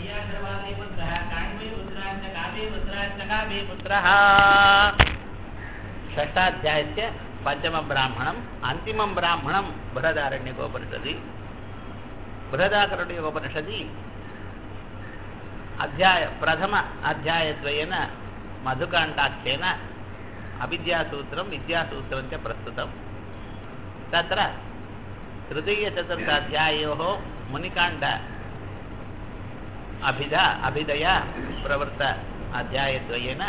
पुत्रः काण्वे पुत्राश्च काव्ये पुत्राश्च काव्ये पुत्रः षष्ठाध्यायस्य पञ्चमं ब्राह्मणम् अन्तिमं ब्राह्मणं बृहदारण्यकोपनिषदि बृहदारण्यकोपनिषदि अध्याय प्रथम अध्यायद्वयेन मधुकाण्डाख्येन अविद्यासूत्रं विद्यासूत्रं च प्रस्तुतं तत्र तृतीयचतुर्थाध्यायोः मुनिकाण्ड अभिधा अभिधया प्रवृत्त अध्यायद्वयेन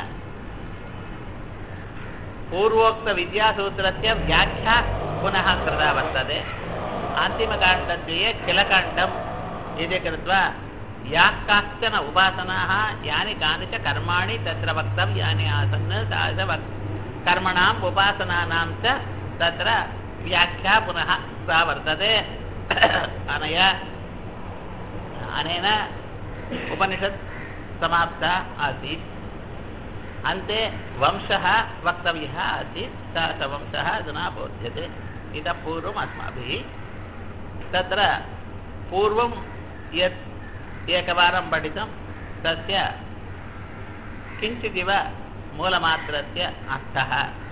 पूर्वोक्तविद्यासूत्रस्य व्याख्या पुनः कृता वर्तते अन्तिमकाण्डद्वये किलकाण्डम् इति कृत्वा याः काश्चन उपासनाः यानि कानि च कर्माणि तत्र वक्तव्यानि आसन् तादृश कर्मणाम् उपासनानां च तत्र व्याख्या पुनः सा वर्तते अनया अनेन उपनिषत् समाप्ता आसीत् अन्ते वंशः वक्तव्यः आसीत् सः स वंशः अधुना बोध्यते इतः पूर्वम् अस्माभिः तत्र पूर्वं यत् एकवारं पठितं तस्य किञ्चिदिव मूलमात्रस्य अर्थः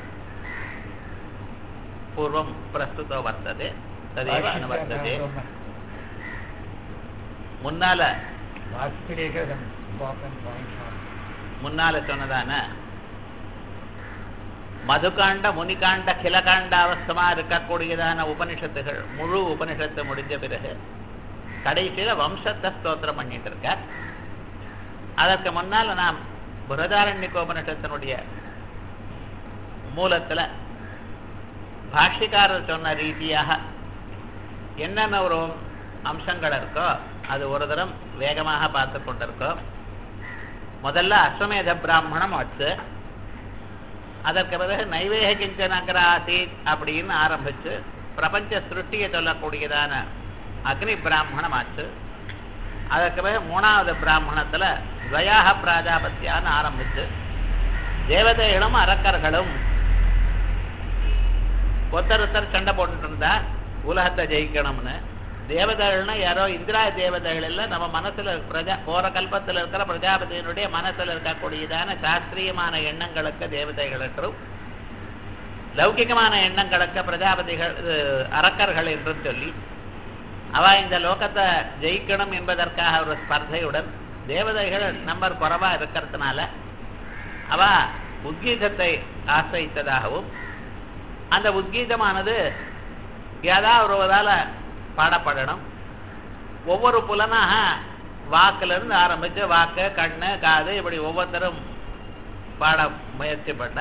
पूर्वं प्रस्तुतो वर्तते तदेव अनुवर्तते முன்னால முன்னால சொன்னதான மதுகாண்ட முனிகாண்ட கிலகாண்ட அவஸ்தமா இருக்கக்கூடியதான உபனிஷத்துகள் முழு உபனிஷத்து முடிஞ்ச பிறகு கடைசியில வம்சத்தை ஸ்தோத்திரம் பண்ணிட்டு இருக்கார் அதற்கு முன்னால நாம் புரதாரண்யக்க உபனிஷத்தினுடைய மூலத்துல பாஷ்யக்காரர் சொன்ன ரீதியாக என்னென்ன ஒரு அம்சங்கள் இருக்கோ அது ஒரு தரம் வேகமாக பார்த்து கொண்டிருக்கோம் முதல்ல அஸ்வமேத பிராமணம் வச்சு அதற்கு பிறகு நைவேக கிஞ்சனகர ஆசீத் அப்படின்னு ஆரம்பிச்சு பிரபஞ்ச சிருஷ்டியை சொல்லக்கூடியதான அக்னி பிராமணம் ஆச்சு அதற்கு பிறகு மூணாவது பிராமணத்துல துவயாக பிராஜாபத்தியான்னு ஆரம்பிச்சு தேவதைகளும் அரக்கர்களும் ஒருத்தர் ஒருத்தர் சண்டை போட்டுட்டு இருந்தா உலகத்தை ஜெயிக்கணும்னு தேவதைகள்னா யாரோ இந்திரா தேவதைகள் எல்லாம் நம்ம மனசுல பிரஜா போற கல்பத்தில் இருக்கிற பிரஜாபதியினுடைய மனசுல இருக்கக்கூடியதான சாஸ்திரியமான எண்ணங்களுக்கு தேவதைகள் என்றும் லௌகிகமான எண்ணங்களுக்கு பிரஜாபதிகள் அரக்கர்கள் என்றும் சொல்லி அவ இந்த லோகத்தை ஜெயிக்கணும் என்பதற்காக ஒரு ஸ்பர்தையுடன் தேவதைகள் நம்பர் குறைவா இருக்கிறதுனால அவ உத்கீதத்தை ஆசிரித்ததாகவும் அந்த உத்கீதமானது ஏதாவது ஒருவதால பாடப்படணும் ஒவ்வொரு புலனாக வாக்குல இருந்து ஆரம்பிச்சு வாக்கு கண்ணு காது இப்படி ஒவ்வொருத்தரும் பாட முயற்சி பண்ண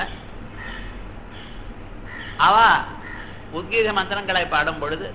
அவ உத்கீத மந்திரங்களை பாடும் பொழுது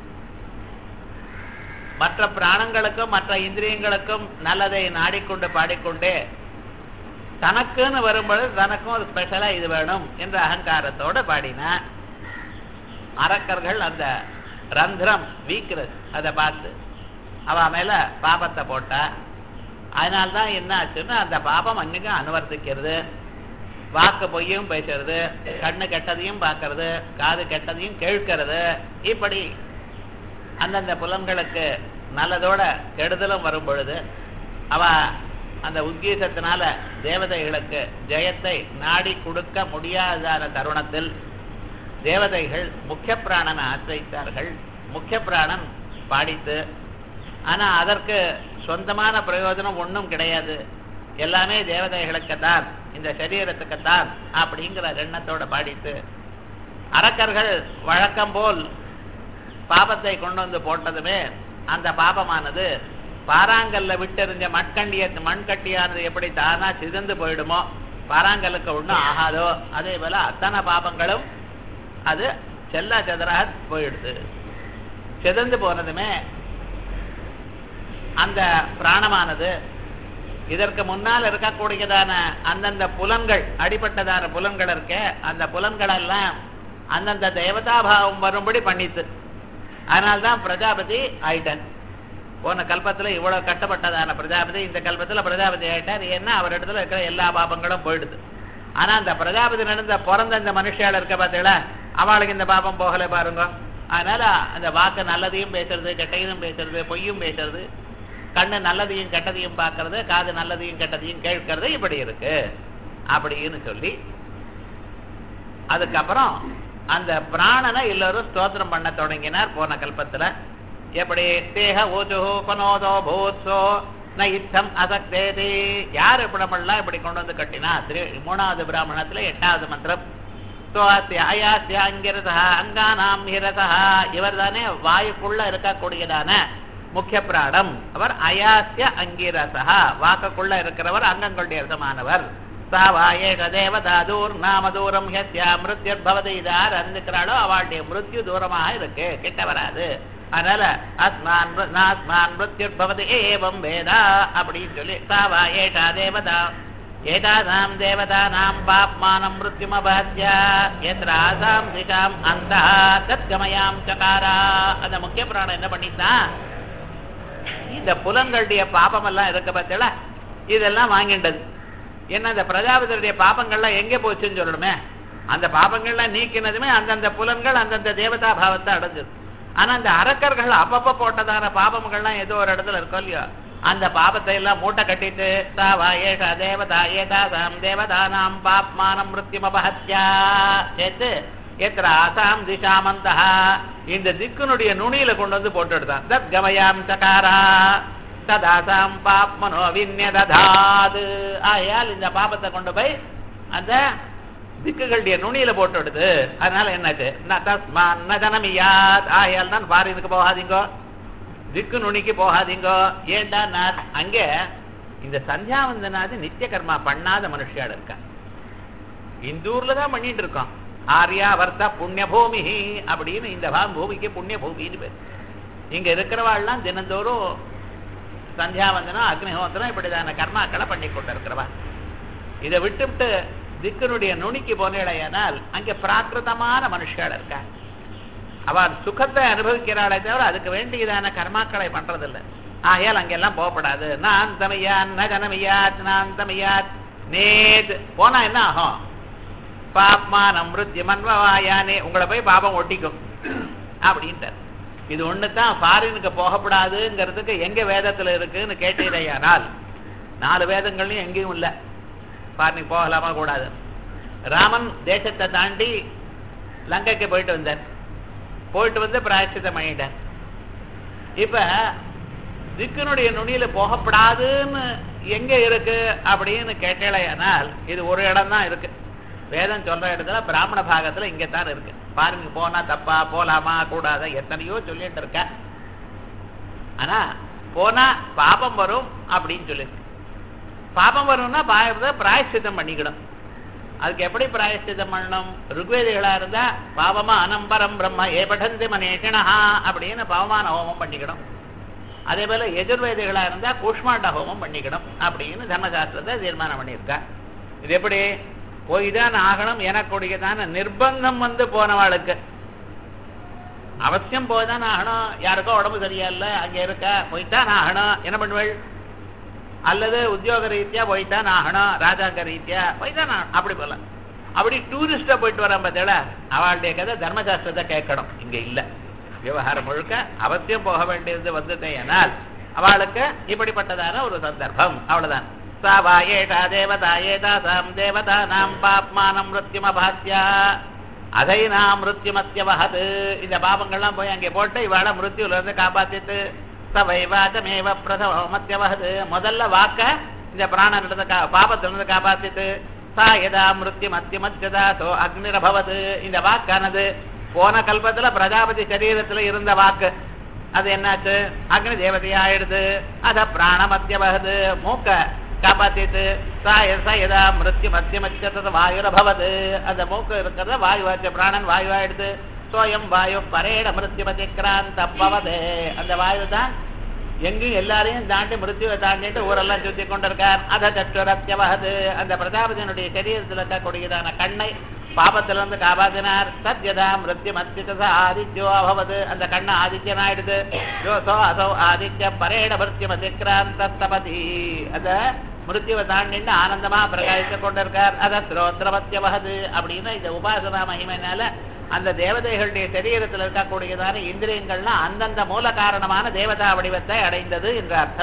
மற்ற பிராணங்களுக்கும் மற்ற இந்திரியங்களுக்கும் நல்லதை நாடிக்கொண்டு பாடிக்கொண்டே தனக்குன்னு வரும்பொழுது தனக்கும் ஒரு ஸ்பெஷலா இது வேணும் என்ற அகங்காரத்தோட பாடினா அரக்கர்கள் அந்த ரந்திரம் வீக்னஸ் அதை பார்த்து அவ மேல பாபத்தை போட்டா அதனால்தான் என்ன ஆச்சுன்னா அந்த பாபம் அன்னைக்கும் அனுவர்த்திக்கிறது வாக்கு பொய்யும் பேசுறது கண்ணு கெட்டதையும் பார்க்கறது காது கெட்டதையும் கேட்கறது இப்படி அந்தந்த புலன்களுக்கு நல்லதோட கெடுதலும் வரும் பொழுது அவ அந்த உத்கீதத்தினால தேவதைகளுக்கு ஜெயத்தை நாடி கொடுக்க முடியாதான தருணத்தில் தேவதைகள் முக்கிய பிராணனை ஆசிரித்தார்கள் முக்கிய பிராணன் பாடித்து ஆனா அதற்கு சொந்தமான பிரயோஜனம் ஒன்றும் கிடையாது எல்லாமே தேவதைகளுக்குத்தான் இந்த சரீரத்துக்குத்தான் அப்படிங்கிற எண்ணத்தோட பாடித்து அரக்கர்கள் வழக்கம் போல் பாபத்தை கொண்டு வந்து போட்டதுமே அந்த பாபமானது பாறாங்கல்ல விட்டெறிஞ்ச மண்கண்டிய மண்கட்டியானது எப்படி தானா சிதந்து போயிடுமோ பாறாங்கல்லுக்கு ஒன்றும் ஆகாதோ அதே போல அத்தனை பாபங்களும் அது செல்லா செதராக போயிடுது செதந்து போனதுமே அந்த பிராணமானது இதற்கு முன்னால் இருக்கக்கூடியதான அந்தந்த புலன்கள் அடிப்பட்டதான புலன்கள் இருக்க அந்த புலன்கள் எல்லாம் அந்தந்த தேவதாபாவம் வரும்படி பண்ணித்து அதனால்தான் பிரஜாபதி ஆயிட்டன் போன கல்பத்துல இவ்வளவு கஷ்டப்பட்டதான பிரஜாபதி இந்த கல்பத்துல பிரஜாபதி ஆயிட்டார் ஏன்னா அவர் இடத்துல இருக்கிற எல்லா பாபங்களும் போயிடுது ஆனா அந்த பிரஜாபதி நடந்த பிறந்த இந்த மனுஷியால இருக்க பார்த்தீங்களா அவளுக்கு இந்த பாபம் போகல பாருங்க அதனால அந்த வாக்கு நல்லதையும் பேசுறது கெட்டையதும் பேசுறது பொய்யும் பேசுறது கண்ணு நல்லதையும் கெட்டதையும் பார்க்கறது காது நல்லதையும் கெட்டதையும் கேட்கறது இப்படி இருக்கு அப்படின்னு சொல்லி அதுக்கப்புறம் அந்த பிராணனை எல்லாரும் ஸ்தோத்திரம் பண்ண தொடங்கினார் போன கல்பத்துல எப்படி தேக ஊச்சு பனோதோ பூத்ஸோ ந இத்தம் அசக்தேதி யார் இப்படமெல்லாம் இப்படி கொண்டு வந்து கட்டினா திரு மூணாவது பிராமணத்துல எட்டாவது மந்திரம் சுவாசிய அயாசிய அங்கிரதா அங்கானாம் ஹிரதா இவர் தானே வாயுக்குள்ள இருக்கக்கூடியதான முக்கிய பிராணம் அவர் அயாசிய அங்கிரசா வாக்குக்குள்ள இருக்கிறவர் அங்கங்களுடைய அர்த்தமானவர் சாவாயேக தேவதா தூர் நாம தூரம் ஹெத்யா மிருத்யுர் பவதி இதார் அறிந்துக்கிறாளோ அவளுடைய மிருத்யு தூரமாக இருக்கு கிட்ட வராது அதனால அஸ்மான் மிரு- நாஸ்மான் மிருத்யுர் பவதி ஏவம் வேதா அப்படின்னு சொல்லி சாவா ஏஷா தேவதா ஏதாதாம் தேவதானாம் பாப்மானம் மிருத்யுமபாத்ய எத்திர ஆசாம் திசாம் அந்த தத்கமயாம் சகாரா அந்த முக்கிய பிராணம் என்ன பண்ணித்தான் இந்த புலங்களுடைய பாபம் எல்லாம் இருக்க பார்த்தல இதெல்லாம் வாங்கிண்டது என்ன இந்த பிரஜாபதியுடைய பாபங்கள்லாம் எங்கே போச்சுன்னு சொல்லணுமே அந்த பாபங்கள்லாம் நீக்கினதுமே அந்தந்த புலன்கள் அந்தந்த தேவதா பாவத்தை அடைஞ்சது ஆனா அந்த அரக்கர்கள் அப்பப்ப போட்டதான பாபங்கள்லாம் ஏதோ ஒரு இடத்துல இருக்கோ இல்லையோ அந்த பாபத்தை எல்லாம் மூட்டை கட்டிட்டு சாவா ஏஷா தேவதா ஏதாசாம் தேவதானாம் பாப்மானம் மிருத்யுமபஹத்யா சேர்த்து எத்திர ஆசாம் திசாமந்தா இந்த திக்குனுடைய நுனியில கொண்டு வந்து போட்டு எடுத்தான் தத் கமயாம் சகாரா ததாசாம் பாப்மனோ விந்யததாது ஆயால் இந்த பாபத்தை கொண்டு போய் அந்த திக்குகளுடைய நுனியில போட்டு விடுது அதனால என்னாச்சு ந தஸ்மான் ந ஜனமியாத் ஆயால் தான் பாரினுக்கு போகாதீங்கோ திக்கு நுனிக்கு போகாதீங்கோ ஏண்டா நான் அங்க இந்த சந்தியாவந்தனாது நித்திய கர்மா பண்ணாத மனுஷியாள் இருக்கா இந்த ஊர்ல தான் பண்ணிட்டு இருக்கோம் ஆர்யாவர்த்த புண்ணிய பூமி அப்படின்னு இந்த பா- பூமிக்கு புண்ணிய பூமின்னு பேர் இங்க இருக்கிறவாள்லாம் தினந்தோறும் சந்தியாவந்தனம் அக்னிஹோத்திரம் இப்படிதான கர்மாக்களை பண்ணி கொண்டு இருக்கிறவா இதை விட்டுவிட்டு திக்கனுடைய நுனிக்கு போனேடையானால் அங்க பிராகிருதமான மனுஷியாள் இருக்கா அவள் சுகத்தை அனுபவிக்கிறாளே தவிர அதுக்கு வேண்டியதான கர்மாக்களை பண்றதில்லை ஆகையால் அங்கெல்லாம் போகப்படாது நான் தமியாத் ந ஜனமியாத் நான் தமியாத் நேத் போனா என்ன ஆகும் பாப்மானம் மிருத்யமன்வாயானே உங்களை போய் பாபம் ஒட்டிக்கும் அப்படின்ட்டார் இது ஒண்ணு தான் ஃபாரினுக்கு போகப்படாதுங்கிறதுக்கு எங்க வேதத்துல இருக்குன்னு கேட்டீரையானால் நாலு வேதங்கள்லயும் எங்கேயும் இல்லை ஃபாரினுக்கு போகலாமா கூடாது ராமன் தேசத்தை தாண்டி லங்கைக்கு போயிட்டு வந்தார் போயிட்டு வந்து பிராயச்சித்தம் பண்ணிட்டார் இப்ப திக்கினுடைய நுனியில போகப்படாதுன்னு எங்க இருக்கு அப்படின்னு கேட்டேலையானால் இது ஒரு இடம் தான் இருக்கு வேதம் சொல்ற இடத்துல பிராமண பாகத்துல இங்க தான் இருக்கு பாருங்க போனா தப்பா போலாமா கூடாதா எத்தனையோ சொல்லிட்டு இருக்க ஆனா போனா பாபம் வரும் அப்படின்னு சொல்லிருக்கு பாபம் வரும்னா பாயத்தை பிராயச்சித்தம் பண்ணிக்கணும் அதுக்கு எப்படி பிராயச்சித்தம் பண்ணணும் ருக்வேதிகளா இருந்தா பாவமா அனம்பரம் பிரம்ம ஏ படந்தி மனேஷணஹா அப்படின்னு பாவமான ஹோமம் பண்ணிக்கணும் அதே போல எதிர்வேதிகளா இருந்தா கூஷ்மாண்ட ஹோமம் பண்ணிக்கணும் அப்படின்னு தர்மசாஸ்திரத்தை தீர்மானம் பண்ணியிருக்கா இது எப்படி போய்தான் ஆகணும் எனக்கூடியதான நிர்பந்தம் வந்து போனவாளுக்கு அவசியம் போய்தான் ஆகணும் யாருக்கோ உடம்பு சரியா இல்ல அங்க இருக்க போய்தான் ஆகணும் என்ன பண்ணுவள் அல்லது உத்தியோக ரீதியா போய்தான் ஆகணும் ராஜாங்க ரீதியா போய்தான் ஆகணும் அப்படி போல அப்படி டூரிஸ்டா போயிட்டு வரான் பார்த்தேடா அவளுடைய கதை தர்மசாஸ்திரத்தை கேட்கணும் இங்க இல்ல விவகாரம் முழுக்க அவசியம் போக வேண்டியது வந்ததே ஆனால் அவளுக்கு இப்படிப்பட்டதான ஒரு சந்தர்ப்பம் அவ்வளவுதான் சாவா ஏஷா தேவதா ஏதாசாம் தேவதா நாம் பாப்மானம் மிருத்யுமபாத்யா அதை நாம் மிருத்யுமத்தியவகது இந்த பாபங்கள்லாம் போய் அங்கே போட்டு இவாள மிருத்யுல இருந்து காப்பாத்திட்டு சவை வாச்சமேவ பிரசவமத்தியவகது முதல்ல வாக்க இந்த பிராணனிலிருந்து கா பாபத்திலிருந்து காப்பாத்திட்டு சா யதா மிருத்யு மத்தியமத்தியதா சோ அக்னிரபவது இந்த வாக்கானது போன கல்பத்துல பிரஜாபதி சரீரத்துல இருந்த வாக்கு அது என்னாச்சு அக்னி தேவதையாயிடுது அத பிராணமத்தியவகது மூக்க காப்பாத்திட்டு சாய சயதா மிருத்யு மத்தியமச்சத வாயுரபவது அந்த மூக்கு இருக்கிறத வாயுவாச்ச பிராணன் வாயுவாயிடுது சோயம் வாயு பரேட மிருத்யுமதி கிராந்த பவதே அந்த வாயு தான் எங்கேயும் எல்லாரையும் தாண்டி மிருத்யுவை தாண்டிட்டு ஊரெல்லாம் சுத்தி கொண்டிருக்கார் அத சற்றுரத்தியவகது அந்த பிரஜாபதியினுடைய சரீரத்தில் இருக்கக்கூடியதான கண்ணை பாபத்திலிருந்து காப்பாத்தினார் சத்யதா மிருத்யு மத்தியதா ஆதித்யோ அபவது அந்த கண்ணை ஆதித்யனாயிடுது யோசோ அசோ ஆதித்ய பரேட மிருத்யு மதிக்ராந்த தபதி அந்த மிருத்யுவை தாண்டிட்டு ஆனந்தமா பிரகாசித்து கொண்டிருக்கார் அத ஸ்ரோத்ரவத்தியவகது அப்படின்னு இந்த உபாசனா மகிமைனால அந்த தேவதைகளுடைய சரீரத்தில் இருக்கக்கூடியதான இந்திரியங்கள்லாம் அந்தந்த மூல காரணமான தேவதா வடிவத்தை அடைந்தது என்ற அர்த்தம்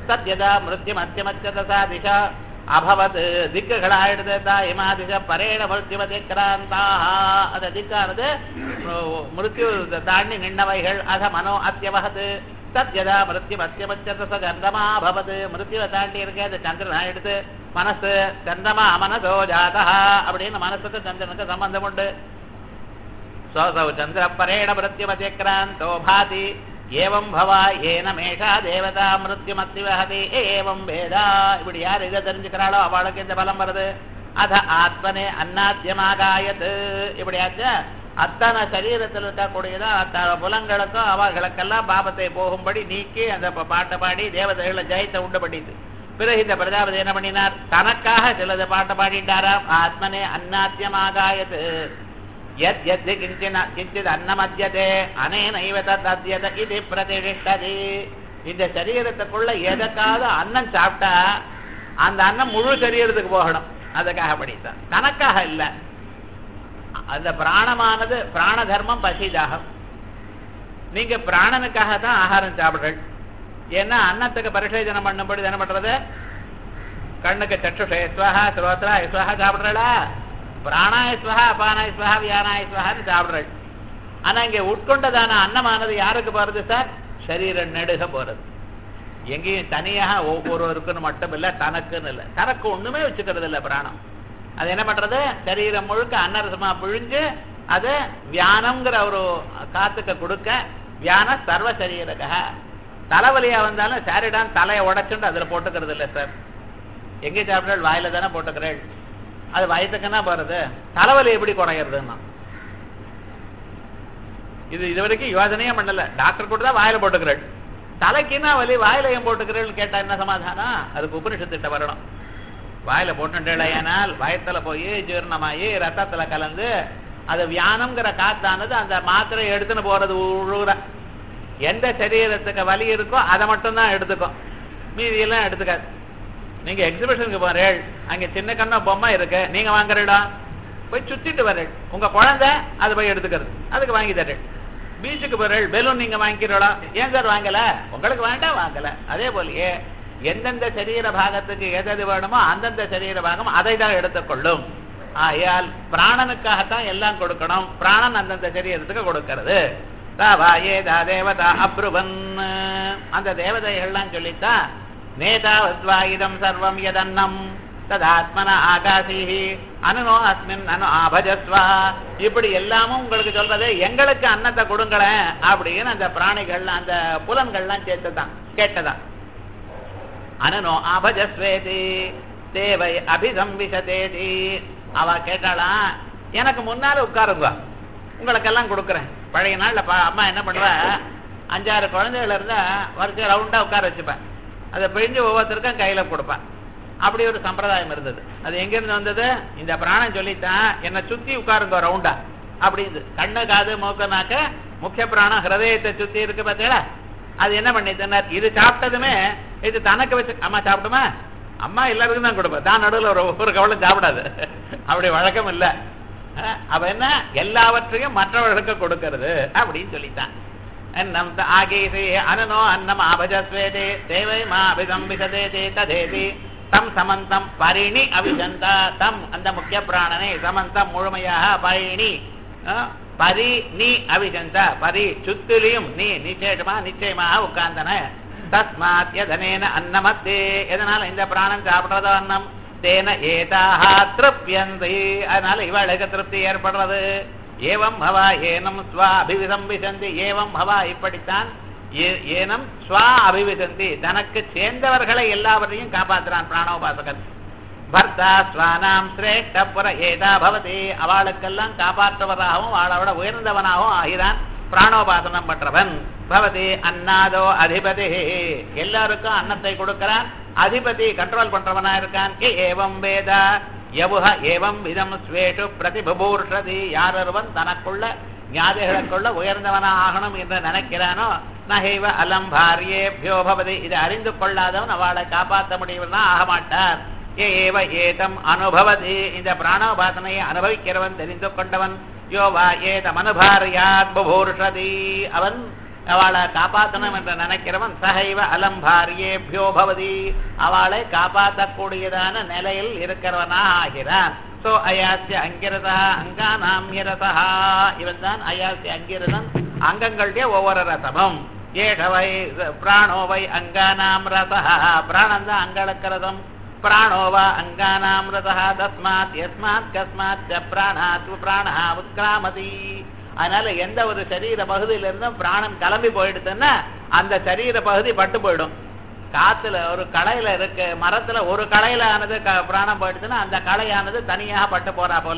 சத்யதா மிருத்யமத்தியமத்தியதசா திசா அபவத் திக்குகளாயிடுது தாயமா திசா பரேண மிருத்யுமதி கிராந்தாக அந்த திக்கானது மிருத்யு தாண்டி நின்னவைகள் அத மனோ அத்தியவகது சத்யதா மிருத்யுமத்தியமத்தியதச சந்திரமா அபவத் மிருத்யுவை தாண்டி இருக்க அது சந்திரன் ஆயிடுது மனசு சந்திரமா மனசோ ஜாதா அப்படின்னு மனசுக்கு சந்திரனுக்கு சம்பந்தம் உண்டு சோசௌ சந்திரப்பரேண மிருத்யுமதிக்ராந்தோ பாதி ஏவம் பவா ஏன மேஷா தேவதா மிருத்யுமத்திவஹதி ஏவம் வேதா இப்படி யார் இதை தெரிஞ்சுக்கிறாளோ அவளுக்கு இந்த பலம் வருது அத ஆத்மனே அந்நாத்தியமாகாயத்து இப்படியாச்சா அத்தனை சரீரத்தில் இருக்கக்கூடியதா அத்தனை புலங்களுக்கும் அவர்களுக்கெல்லாம் பாபத்தை போகும்படி நீக்கி அந்த ப- பாட்டை பாடி தேவதைகளை ஜெயத்தை உண்டு பண்ணிது பிறகு இந்த பிரஜாபதி என்ன பண்ணினார் தனக்காக சிலது பாட்டை பாடிட்டாராம் ஆத்மனே அந்நாத்தியமாகாயத்து யத் யத் கிஞ்சின கிஞ்சித் அன்னமத்தியதே அனேனைவ தத் அத்தியத இது பிரதிஷ்டதி இந்த சரீரத்துக்குள்ள எதற்காவது அன்னம் சாப்பிட்டா அந்த அன்னம் முழு சரீரத்துக்கு போகணும் அதுக்காக படித்தான் தனக்காக இல்ல அந்த பிராணமானது பிராண தர்மம் பசிதாகம் நீங்க பிராணனுக்காக தான் ஆகாரம் சாப்பிடுறீர்கள் ஏன்னா அன்னத்துக்கு பரிசேஜனம் பண்ணும்படி என்ன பண்றது கண்ணுக்கு சற்றுஷே ஸ்வஹா ஸ்ரோத்ரா ஸ்வஹா சாப்பிடுறா பிராணாய ஸ்வஹா அபானாய ஸ்வஹா வியானாய ஸ்வஹான்னு சாப்பிடுறள் ஆனா இங்க உட்கொண்டதான அன்னமானது யாருக்கு போறது சார் சரீரம் நெடுக போறது எங்கேயும் தனியாக ஒவ்வொருவருக்குன்னு மட்டும் இல்ல தனக்குன்னு இல்ல தனக்கு ஒண்ணுமே வச்சுக்கிறது இல்ல பிராணம் அது என்ன பண்றது சரீரம் முழுக்க அன்னரசமா பிழிஞ்சு அது வியானம்ங்கிற ஒரு காத்துக்க கொடுக்க வியான சர்வ சரீரக தலைவலியா வந்தாலும் சாரிடான் தலையை உடைச்சுண்டு அதுல போட்டுக்கிறது இல்ல சார் எங்க சாப்பிட்டால் வாயில தானே போட்டுக்கிறேள் அது வயத்துக்குன்னா போறது தலைவலி எப்படி குறையிறதுன்னா இது இது வரைக்கும் யோசனையே பண்ணல டாக்டர் கூட தான் வாயில போட்டுக்கிறேள் தலைக்குன்னா வலி வாயில ஏன் போட்டுக்கிறேன்னு கேட்டா என்ன சமாதானம் அதுக்கு உபனிஷத்திட்ட வரணும் வாயில போட்டுட்டேனால் வயத்துல போய் ஜீரணமாயி ரத்தத்துல கலந்து அது வியானம்ங்கிற காத்தானது அந்த மாத்திரை எடுத்துன்னு போறது உழுகுற எந்த சரீரத்துக்கு வலி இருக்கோ அதை மட்டும் தான் எடுத்துக்கும் மீதியெல்லாம் எடுத்துக்காது நீங்க எக்ஸிபிஷனுக்கு போறேள் அங்க சின்ன கண்ண பொம்மை இருக்கு நீங்க வாங்குறீடா போய் சுத்திட்டு வரேள் உங்க குழந்தை அது போய் எடுத்துக்கிறது அதுக்கு வாங்கி தரேள் பீச்சுக்கு போறேள் பெலூன் நீங்க வாங்கிக்கிறோடா ஏன் சார் வாங்கல உங்களுக்கு வேண்டாம் வாங்கல அதே போலயே எந்தெந்த சரீர பாகத்துக்கு எது எது வேணுமோ அந்தந்த சரீர பாகம் அதை தான் எடுத்துக்கொள்ளும் ஆகையால் பிராணனுக்காகத்தான் எல்லாம் கொடுக்கணும் பிராணன் அந்தந்த சரீரத்துக்கு கொடுக்கிறது ஏதா தேவதா அப்ருவன் அந்த தேவதைகள்லாம் சொல்லித்தான் நேதாவத்வாயுதம் சர்வம் யதன்னம் ததாத்மன ஆகாசீஹி அனுனோ அஸ்மின் அனு ஆபஜஸ்வா இப்படி எல்லாமும் உங்களுக்கு சொல்றது எங்களுக்கு அன்னத்தை கொடுங்களேன் அப்படின்னு அந்த பிராணிகள் அந்த புலன்கள்லாம் சேர்த்துதான் கேட்டதான் அனனோ அபஜஸ்வேதி தேவை அபிசம்பிசதேதி அவ கேட்டாளாம் எனக்கு முன்னால உட்காருங்க உங்களுக்கெல்லாம் கொடுக்குறேன் பழைய நாள்ல பா- அம்மா என்ன பண்ணுவா அஞ்சாறு குழந்தைகள் இருந்தா வரிசை ரவுண்டா உட்கார வச்சுப்பேன் அதை பிழிஞ்சு ஒவ்வொருத்தருக்கும் கையில கொடுப்பேன் அப்படி ஒரு சம்பிரதாயம் இருந்தது அது எங்க இருந்து வந்தது இந்த பிராணம் சொல்லித்தான் என்னை சுத்தி உட்காருங்க ரவுண்டா அப்படின்னு கண்ணு காது மூக்கு நாக்க முக்கிய பிராணம் ஹிருதயத்தை சுத்தி இருக்கு பார்த்தீங்களா அது என்ன பண்ணித்தனர் இது சாப்பிட்டதுமே இது தனக்கு வச்சு அம்மா சாப்பிடுமா அம்மா எல்லாருக்கும் தான் கொடுப்பேன் தான் நடுவில் ஒரு ஒரு கவலை சாப்பிடாது அப்படி வழக்கம் இல்ல அஹ், அவ என்ன எல்லாவற்றையும் மற்றவர்களுக்கு கொடுக்கிறது அப்படின்னு சொல்லித்தான் அன்னம் த ஆகீசி அனனோ அன்னம் ஆபஜஸ்வேதே தேவை மா அபிசம்பிசதே ததேதி தம் சமந்தம் பரிணி அபிசந்தா தம் அந்த முக்கிய பிராணனை சமந்தம் முழுமையாக பரிணி அஹ், பரி நீ அபிசந்த பரி சுத்திலையும் நீ நிச்சயமா நிச்சயமாக உட்கார்ந்தன தஸ்மாத் எதனேன அன்னமத்தே எதனால இந்த பிராணம் சாப்பிடுறதோ அன்னம் தேன ஏதாக திருப்தியந்தி அதனால இவளுக்கு திருப்தி ஏற்படுறது ஏவம் பவா ஏனம் ஸ்வா அபிவிசம்பிசந்தி ஏவம் பவா இப்படித்தான் ஏ- ஏனம் ஸ்வா அபிவிசந்தி தனக்கு சேர்ந்தவர்களை எல்லாவற்றையும் காப்பாற்றுறான் பிராணோபாசகன் பர்த்தா ஸ்வானாம் சிரேஷ்ட புற ஏதா பவதி அவளுக்கெல்லாம் காப்பாற்றுவதாகவும் அவளை விட உயர்ந்தவனாகவும் ஆகிறான் பிராணோபாசனம் பண்றவன் பவதி அன்னாதோ அதிபதி எல்லாருக்கும் அன்னத்தை கொடுக்கிறான் அதிபதி கண்ட்ரோல் பண்றவனா இருக்கான் ஏ ஏவம் வேதா யவுஹ ஏவம் விதம் ஸ்வேஷு பிரதிபூர்ஷதி யாரொருவன் தனக்குள்ள ஞாதிகளுக்குள்ள உயர்ந்தவனா ஆகணும் என்று நினைக்கிறானோ நகைவ அலம் பாரியேபியோ பவதி இதை அறிந்து கொள்ளாதவன் அவளை காப்பாற்ற முடியும்னா ஆக மாட்டார் ஏ ஏவ ஏதம் அனுபவதி இந்த பிராணோபாசனையை அனுபவிக்கிறவன் தெரிந்து கொண்டவன் யோ வா ஏதம் அனுபாரியாத் புபூர்ஷதி அவன் அவளை காப்பாற்றணும் என்று நினைக்கிறவன் சகைவ அலம்பாரியேபியோ பவதி அவளை காப்பாற்றக்கூடியதான நிலையில் இருக்கிறவனா ஆகிறான் சோ அயாசிய அங்கிரதா அங்கானாமியரதா இவன் தான் அயாசிய அங்கிரதன் அங்கங்களுடைய ஒவ்வொரு ரசமும் ஏஷவை பிராணோவை அங்கானாம் ரசா பிராணம் தான் அங்களுக்கு ரதம் பிராணோவா அங்கானாம் ரதா தஸ்மாத் யஸ்மாத் கஸ்மாத் ச பிராணாத் பிராணா உத்கிராமதி அதனால எந்த ஒரு சரீர பகுதியில இருந்தும் பிராணம் கிளம்பி போயிடுதுன்னா அந்த சரீர பகுதி பட்டு போயிடும் காத்துல ஒரு களையில இருக்கு மரத்துல ஒரு களையில ஆனது க- பிராணம் போயிடுதுன்னா அந்த களையானது தனியாக பட்டு போறா போல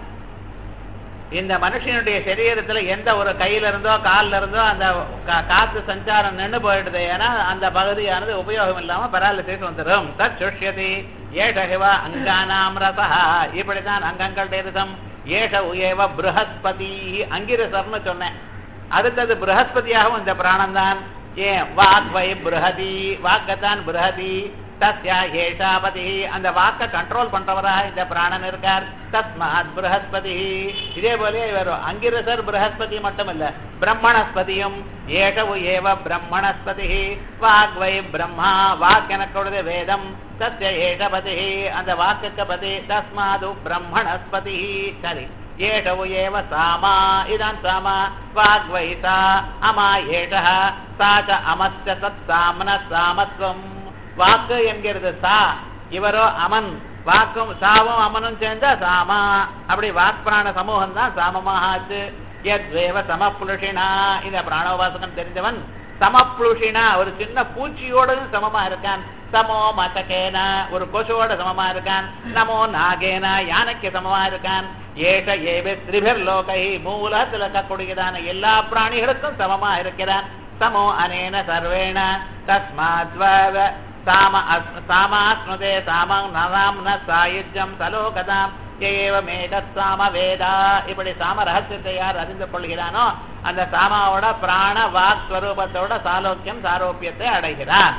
இந்த மனுஷனுடைய சரீரத்துல எந்த ஒரு கையில இருந்தோ கால்ல இருந்தோ அந்த கா- காத்து சஞ்சாரம் நின்று போயிடுது ஏன்னா அந்த பகுதியானது உபயோகம் இல்லாம பராலிசிஸ் வந்துடும் தத் சுஷ்யதி ஏஷகிவா அங்கானாம் ரசா இப்படித்தான் அங்கங்களுடைய ரசம் ஏஷ உயேவ ப்ரஹஸ்பதி அங்கிரசர்னு சொன்னேன் அடுத்தது ப்ரஹஸ்பதியாகவும் இந்த பிராணம் தான் ஏன் வாக் வை ப்ரஹதி வாக்கத்தான் ப்ரஹதி தஸ்யா ஏஷாபதி அந்த வாக்க கண்ட்ரோல் பண்றவராக இந்த பிராணன் இருக்கார் தஸ்மாத் ப்ரஹஸ்பதி இதே போல இவர் அங்கிரசர் ப்ரஹஸ்பதி மட்டுமல்ல பிரம்மணஸ்பதியும் ஏஷவு ஏவ பிரம்மணஸ்பதி வாக் வை பிரம்மா வாக் எனக்குള്ളത് வேதம் தஸ்ய ஏஷபதி அந்த வாக்குக்கு பதி தஸ்மாது பிரம்மணஸ்பதி சரி ஏஷவு ஏவ சாமா இதான் சாமா வாக்வை சா அமா ஏஷः சா ச அமஸ்ய தத் சாமன சாமத்வம் வாக்கு என்கிறது சா இவரோ அமன் வாக்கும் சாவும் அமனும் சேர்ந்தா சாமா அப்படி வாக் பிராண சமூகம் தான் சாமமாக ஆச்சு எத்வேவ சமப்புலுஷினா இந்த பிராணோபாசகம் தெரிஞ்சவன் சமப்புலுஷினா ஒரு சின்ன பூச்சியோடவும் சமமா இருக்கான் சமோ மதகேன ஒரு கொசுவோட சமமா இருக்கான் நமோ நாகேன யானைக்கு சமமா இருக்கான் ஏஷ ஏவே திரிபிர் லோகை மூலத்தில் இருக்கக்கூடியதான எல்லா பிராணிகளுக்கும் சமமா இருக்கிறான் சமோ அனேன சர்வேண தஸ்மாத்வ சாம அஸ்- சாமாஸ்னுதே சாமம் நராம் ந சாயுஜ்யம் சலோகதாம் ஏவமேத சாம வேதா இப்படி சாம ரகசியத்தை யார் அறிந்து கொள்கிறானோ அந்த சாமாவோட பிராண வாக் ஸ்வரூபத்தோட சாலோக்கியம் சாரோக்கியத்தை அடைகிறான்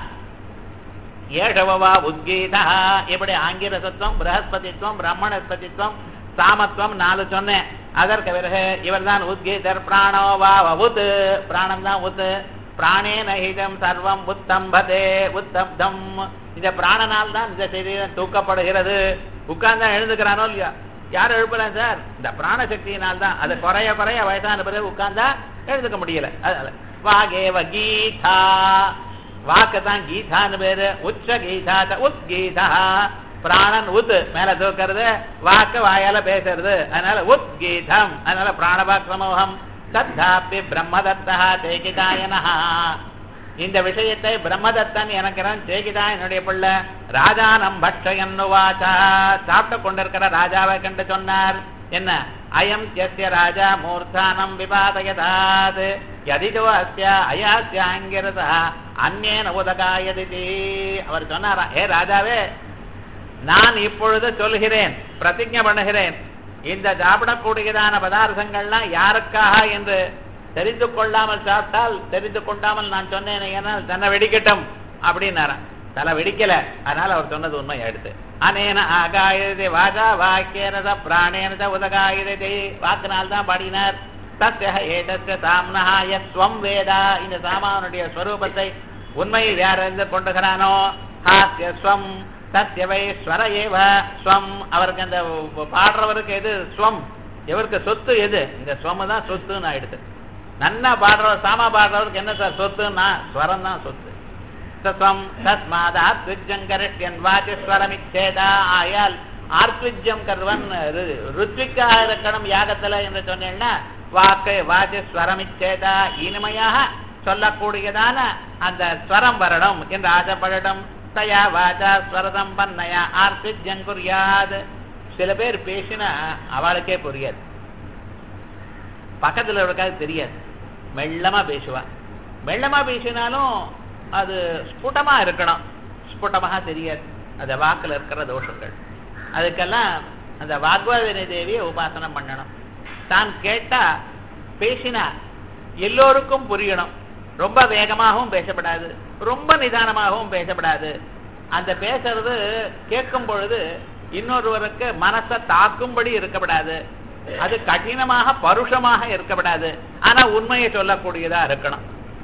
ஏஷவவா உத்கீதா இப்படி ஆங்கிரசத்துவம் பிரகஸ்பதித்துவம் பிரம்மணஸ்பதித்துவம் சாமத்துவம் நாலு சொன்னேன் அதற்கு பிறகு இவர்தான் உத்கீதர் பிராணோவா உத் பிராணம் தான் உத் பிராணே நகிதம் சர்வம் உத்தம்பதே உத்தப்தம் இந்த பிராணனால் தான் இந்த சரீரம் தூக்கப்படுகிறது உட்கார்ந்தா எழுந்துக்கிறானோ இல்லையா யார் எழுப்பலாம் சார் இந்த பிராண சக்தியினால் தான் அது குறைய குறைய வயசான பிறகு உட்கார்ந்தா எழுந்துக்க முடியல அதனால வாகேவ கீதா வாக்கு தான் கீதான்னு பேரு உச்ச கீதா உத்கீதா பிராணன் உத் மேல தூக்கிறது வாக்கு வாயால பேசுறது அதனால உத்கீதம் அதனால பிராணவாக் சமூகம் தத்தாப்பி பிரம்மதத்தா தேகிதாயனஹா இந்த விஷயத்தை பிரம்மதத்தன் எனக்கிறன் சேகிதா என்னுடைய பிள்ளை ராஜானம் பக்ஷயன்னுவாச்சா சாப்பிட்டு கொண்டிருக்கிற ராஜாவை கண்டு சொன்னார் என்ன அயம் தியஸ்ய ராஜா மூர்த்தானம் விபாதயதாத் யதிதோ அஸ்ய அயாஸ்யாங்கிரதா அந்நேன உதகாயதிதி அவர் சொன்னாரா ஏ ராஜாவே நான் இப்பொழுது சொல்கிறேன் பிரதிஜை பண்ணுகிறேன் இந்த சாப்பிடக்கூடியதான பதார்த்தங்கள்லாம் யாருக்காக என்று தெரிந்து கொள்ளாமல் சாப்பிட்டால் தெரிந்து கொண்டாமல் நான் சொன்னேன் ஏனால் தன்னை வெடிக்கட்டும் அப்படின்னாராம் தலை வெடிக்கல அதனால அவர் சொன்னது உண்மை எடுத்து அனேன ஆகாயுதே வாஜா வாக்கியனத பிராணேனத உதகாயுதே வாக்கினால் தான் பாடினார் தஸ்ய ஏதஸ்ய சாம்னஹா யஸ்வம் வேதா இந்த சாமானுடைய ஸ்வரூபத்தை உண்மையில் யார் அறிந்து கொண்டுகிறானோ ஹாஸ்ய ஸ்வம் சத்யவை ஸ்வர ஏவ ஸ்வம் அவருக்கு அந்த பாடுறவருக்கு எது ஸ்வம் இவருக்கு சொத்து எது இந்த ஸ்வம் தான் சொத்துன்னு ஆயிடுது நன்னா பாடுறவர் சாமா பாடுறவருக்கு என்ன சார் சொத்துன்னா ஸ்வரம் தான் சொத்து ஸ்வம் தஸ்மாத் ஆத்விஜங்கரிஷ்யன் வாச்சஸ்வரமிச்சேதா ஆயால் ஆர்த்விஜம் கர்வன் ரு- ருத்விக்காக இருக்கணும் யாகத்துல என்று சொன்னேன்னா வாக்கு வாச்சஸ்வரமிச்சேதா இனிமையாக சொல்லக்கூடியதான அந்த ஸ்வரம் வரணும் என்று ஆசைப்படட்டும் தயா வாச்சா ஸ்வரதம் பண்ணயா ஆர்த்திஜம் குறியாது சில பேர் பேசினா அவளுக்கே புரியாது பக்கத்துல இருக்காது தெரியாது மெல்லமா பேசுவா மெல்லமா பேசினாலும் அது ஸ்புடமா இருக்கணும் ஸ்புடமாக தெரியாது அந்த வாக்குல இருக்கிற தோஷங்கள் அதுக்கெல்லாம் அந்த வாக்வாதினி தேவியை உபாசனம் பண்ணணும் தான் கேட்டா பேசினா எல்லோருக்கும் புரியணும் ரொம்ப வேகமாகவும் பேசப்படாது ரொம்ப நிதானமாகவும் பேசப்படாது அந்த பேசுறது கேட்கும் பொழுது இன்னொருவருக்கு மனசை தாக்கும்படி இருக்கப்படாது அது கடினமாக பருஷமாக இருக்கப்படாது ஆனா உண்மையை சொல்லக்கூடியதா இருக்கணும்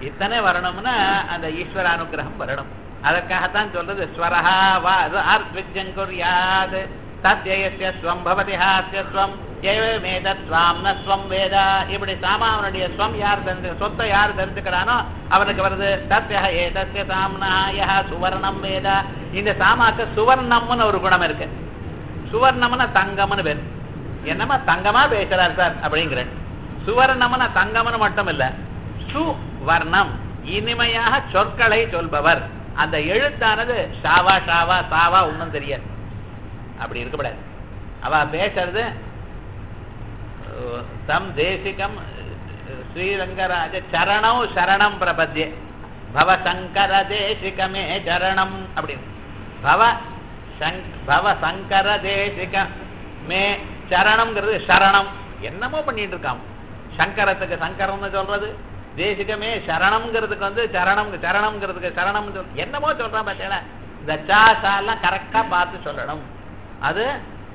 இத்தனை வரணும்னா அந்த ஈஸ்வர அனுகிரகம் வரணும் அதற்காகத்தான் சொல்றது ஸ்வரஹா வா ஆர்த்விஜங்குர்யாது தத்யயஸ்ய ஸ்வம் பவதி ஹாஸ்ய ஸ்வம் ஏவமேதத் ஸ்வாம் ந ஸ்வம் வேத இப்படி சாமாவனுடைய ஸ்வம் யார் தெரிஞ்சு சொத்தை யார் தெரிஞ்சுக்கிறானோ அவனுக்கு வருது தத்ய ஏதஸ்ய சாம்னா யஹ சுவர்ணம் வேத இந்த சாமாக்கு சுவர்ணம்னு ஒரு குணம் இருக்கு சுவர்ணம்னா தங்கம்னு பேர் என்னமா தங்கமா பேசுறார் சார் அப்படிங்கிறேன் சுவர்ணம்னா தங்கம்னு மட்டும் இல்ல சுவர்ணம் இனிமையாக சொற்களை சொல்பவர் அந்த எழுத்தானது ஷாவா ஷாவா சாவா ஒன்றும் தெரியாது அப்படி இருக்கக்கூடாது அவ பேசுறது அஹ், தம் தேசிகம் அஹ், ஸ்ரீரங்கராஜ சரணம் சரணம் பிரபத்யே பவ சங்கர தேசிகமே சரணம் அப்படின்னு பவ சங் பவ சங்கர தேசிக மே சரணம்ங்கிறது சரணம் என்னமோ பண்ணிட்டு இருக்கான் சங்கரத்துக்கு சங்கரம்னு சொல்றது தேசிகமே சரணம்ங்கிறதுக்கு வந்து சரணம் சரணம்ங்கிறதுக்கு சரணம் சொல் என்னமோ சொல்றான் பார்த்தீங்களா இந்த சா சா எல்லாம் கரெக்டா பார்த்து சொல்லணும் அது